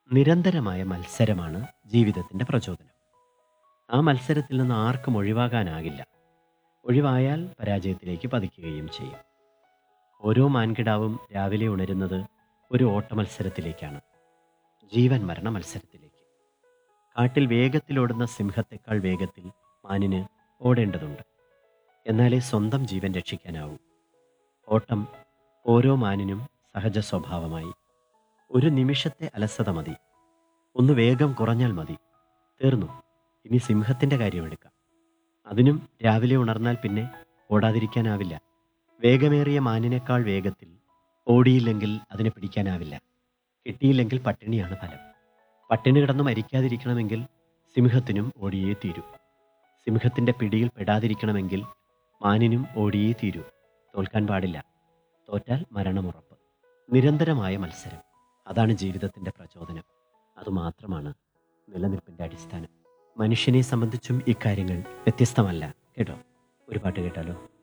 നിരന്തരമായ മത്സരമാണ് ജീവിതത്തിൻ്റെ പ്രചോദനം ആ മത്സരത്തിൽ നിന്ന് ആർക്കും ഒഴിവാകാനാകില്ല ഒഴിവായാൽ പരാജയത്തിലേക്ക് പതിക്കുകയും ചെയ്യും ഓരോ മാൻകിടാവും രാവിലെ ഉണരുന്നത് ഒരു ഓട്ടമത്സരത്തിലേക്കാണ് ജീവൻ മരണ മത്സരത്തിലേക്ക് കാട്ടിൽ വേഗത്തിലോടുന്ന സിംഹത്തെക്കാൾ വേഗത്തിൽ മാനിന് ഓടേണ്ടതുണ്ട് എന്നാലേ സ്വന്തം ജീവൻ രക്ഷിക്കാനാവൂ ഓട്ടം ഓരോ മാനിനും സഹജ സ്വഭാവമായി ഒരു നിമിഷത്തെ അലസത മതി ഒന്ന് വേഗം കുറഞ്ഞാൽ മതി തീർന്നു ഇനി സിംഹത്തിൻ്റെ കാര്യമെടുക്കാം അതിനും രാവിലെ ഉണർന്നാൽ പിന്നെ ഓടാതിരിക്കാനാവില്ല വേഗമേറിയ മാനിനേക്കാൾ വേഗത്തിൽ ഓടിയില്ലെങ്കിൽ അതിനെ പിടിക്കാനാവില്ല കിട്ടിയില്ലെങ്കിൽ പട്ടിണിയാണ് ഫലം പട്ടിണി കിടന്ന് മരിക്കാതിരിക്കണമെങ്കിൽ സിംഹത്തിനും ഓടിയേ തീരൂ സിംഹത്തിൻ്റെ പിടിയിൽ പെടാതിരിക്കണമെങ്കിൽ മാനിനും ഓടിയേ തീരൂ തോൽക്കാൻ പാടില്ല തോറ്റാൽ മരണമുറപ്പ് നിരന്തരമായ മത്സരം അതാണ് ജീവിതത്തിൻ്റെ പ്രചോദനം അതുമാത്രമാണ് നിലനിൽപ്പിൻ്റെ അടിസ്ഥാനം മനുഷ്യനെ സംബന്ധിച്ചും ഇക്കാര്യങ്ങൾ വ്യത്യസ്തമല്ല കേട്ടോ ഒരു പാട്ട് കേട്ടാലോ